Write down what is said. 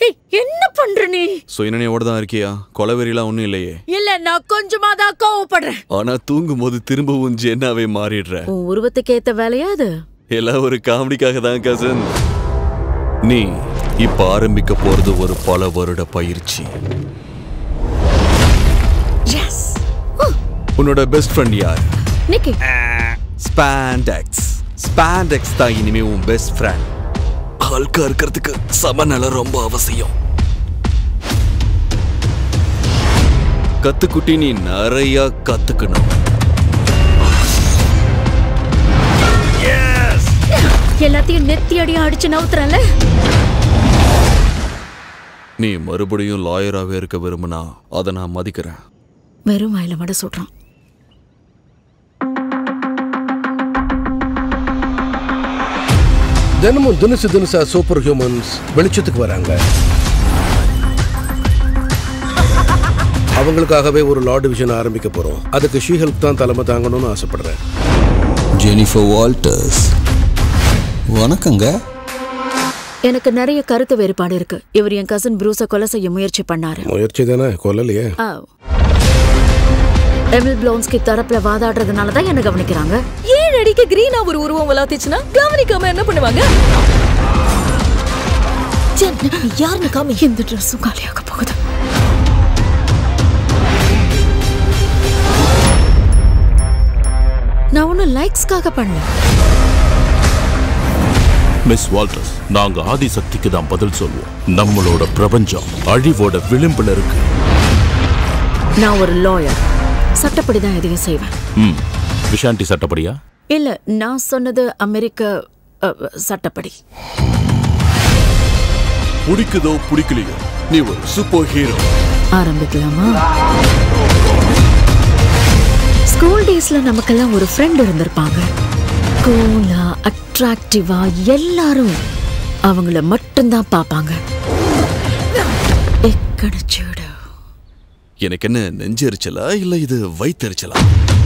ஏய், என்ன பண்ற நீ சுயநினைவோட தான் இருக்கியா கொலவெறிலாம் ஒன்றும் இல்லையே இல்ல நான் கொஞ்சமா தான் கோவப்படுறேன் ஆனா தூங்கும் போது திரும்பவும் ஜென்னாவே மாறிடுற உன் உருவத்துக்கு ஏத்த வேலையா அது எல்லாம் ஒரு காமெடிக்காக தான் கசன் நீ இப்ப ஆரம்பிக்க போறது ஒரு பல வருட பயிற்சி உன்னோட பெஸ்ட் ஃப்ரெண்ட் யார் நிக்கி ஸ்பாண்டெக்ஸ் ஸ்பாண்டெக்ஸ் தான் இனிமே உன் பெஸ்ட் ஃப்ரெண்ட் ஹல்கா இருக்கிறதுக்கு சமநலம் ரொம்ப அவசியம் கத்துக்குட்டி நீ நிறைய கத்துக்கணும் எல்லாத்தையும் நெத்தி அடியா அடிச்சு நவுத்துறல நீ மறுபடியும் லாயராகவே இருக்க விரும்புனா அதை நான் மதிக்கிறேன் வெறும் வாயில மட சொல்றான் தினமும் தினசு தினசா சூப்பர் ஹியூமன்ஸ் வெளிச்சத்துக்கு வராங்க அவங்களுக்காகவே ஒரு லா டிவிஷன் ஆரம்பிக்க போறோம் அதுக்கு ஷீ ஹெல்ப் தான் தலைமை தாங்கணும்னு ஆசைப்படுறேன் ஜெனிஃபர் வால்டர்ஸ் வணக்கங்க எனக்கு நிறைய கருத்து வேறுபாடு இருக்கு இவர் என் கசின் ப்ரூஸ கொலை செய்ய முயற்சி பண்ணாரு முயற்சி தானே கொல்லலையே ஆ. எமில் ப்ளோன்ஸ்கி தரப்புல வாதாடுறதுனால தான் என்ன கவனிக்கிறாங்க ஏன் அடிக்க கிரீனா ஒரு உருவம் வளர்த்துச்சுன்னா கவனிக்காம என்ன பண்ணுவாங்க ஜென், யாருன்னு காமி இந்த ட்ரெஸ்ஸும் காலியாக போகுது நான் ஒன்றும் லைக்ஸ்க்காக பண்ணல மிஸ் வால்டர்ஸ் நாங்க ஆதிசக்திக்கு தான் பதில் சொல்லுவோம் நம்மளோட பிரபஞ்சம் அழிவோட விளிம்புல இருக்கு நான் ஒரு லாயர் சட்டப்படி தான் எதையும் செய்வேன் ம் விஷாண்டி சட்டப்படியா இல்ல நான் சொன்னது அமெரிக்க அ, சட்டப்படி பிடிக்குதோ பிடிக்கலையோ நீ ஒரு சூப்பர் ஹீரோ ஆரம்பிக்கலாமா ஸ்கூல் டேஸ்ல நமக்கெல்லாம் ஒரு ஃப்ரெண்ட் இருந்திருப்பாங்க கூலா அட்ராக்டிவா எல்லாரும் அவங்கள மட்டும்தான் பார்ப்பாங்க எக்கடச்சூடு எனக்கு என்ன நெஞ்செரிச்சலா இல்ல இது வயித்தெரிச்சலா